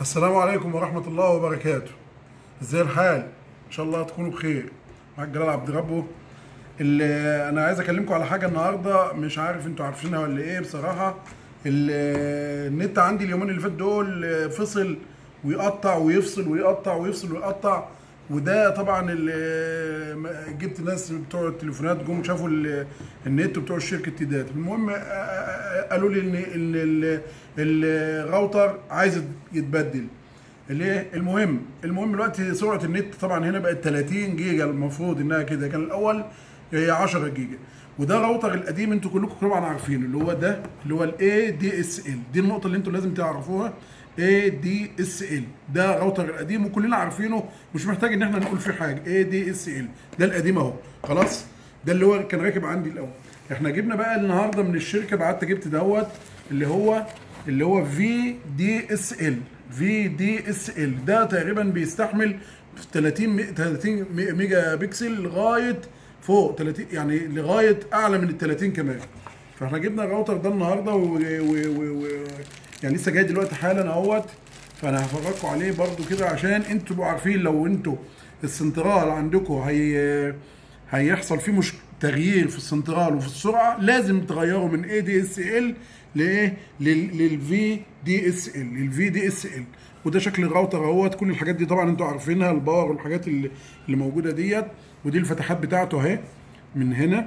السلام عليكم ورحمة الله وبركاته ازاي الحال؟ ان شاء الله تكونوا بخير معاك جلال عبد ربه اللي انا عايز اكلمكم على حاجة النهاردة مش عارف انتوا عارفينها ولا ايه بصراحة ال- النت عندي اليومين اللي فات دول فصل ويقطع ويفصل ويقطع ويفصل ويقطع وده طبعا ال- جبت ناس بتوع التليفونات جم شافوا ال- النت بتوع شركه تيدات المهم آه، آه، قالوا لي ان ان ال- الراوتر عايز يتبدل ليه المهم المهم دلوقتي سرعه النت طبعا هنا بقت 30 جيجا المفروض انها كده كان الاول هي 10 جيجا وده الراوتر القديم انتوا كلكم طبعا عارفينه اللي هو ده اللي هو الاي دي اس ال دي النقطه اللي انتوا لازم تعرفوها اي دي اس ال ده الراوتر القديم وكلنا عارفينه مش محتاج ان احنا نقول فيه حاجه اي دي اس ال ده القديم اهو خلاص ده اللي هو كان راكب عندي الاول احنا جبنا بقى النهارده من الشركه بعت جبت دوت اللي هو اللي هو في دي اس ال في دي اس ال ده تقريبا بيستحمل 30 مي- 30 مي- ميجا بكسل لغايه فوق 30 يعني لغايه اعلى من ال 30 كمان فاحنا جبنا الراوتر ده النهارده و, و, و, و يعني لسه جاي دلوقتي حالا اهوت فانا هفرجكم عليه برضو كده عشان انتوا تبقوا عارفين لو انتوا السنترال عندكم هي هيحصل فيه مش تغيير في السنترال وفي السرعه لازم تغيروا من اي دي اس ال لايه للفي دي اس ال للفي دي اس ال وده شكل الراوتر اهوت كل الحاجات دي طبعا انتوا عارفينها الباور والحاجات اللي, اللي موجوده ديت ودي الفتحات بتاعته اهي من هنا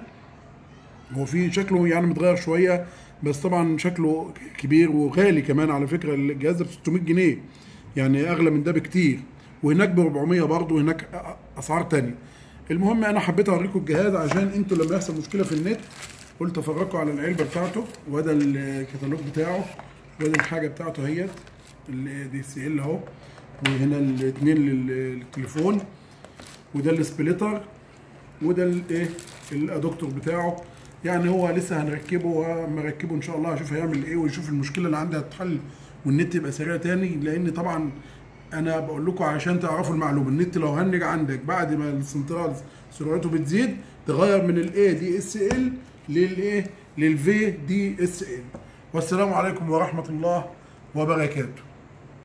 هو في شكله يعني متغير شويه بس طبعا شكله كبير وغالي كمان على فكره الجهاز ده ب 600 جنيه يعني اغلى من ده بكتير وهناك ب 400 برضه وهناك اسعار تانية المهم انا حبيت اوريكم الجهاز عشان انتوا لما يحصل مشكله في النت قلت افرجكم على العلبه بتاعته وده الكتالوج بتاعه وده الحاجه بتاعته اهيت دي سي ال اهو وهنا الاثنين للتليفون وده السبليتر وده الايه الادوكتور بتاعه يعني هو لسه هنركبه واما اركبه ان شاء الله هشوف هيعمل ايه ويشوف المشكله اللي عندي هتتحل والنت يبقى سريع تاني لان طبعا انا بقول لكم عشان تعرفوا المعلومه النت لو هنج عندك بعد ما السنترال سرعته بتزيد تغير من الاي دي اس ال للايه للفي دي اس ال والسلام عليكم ورحمه الله وبركاته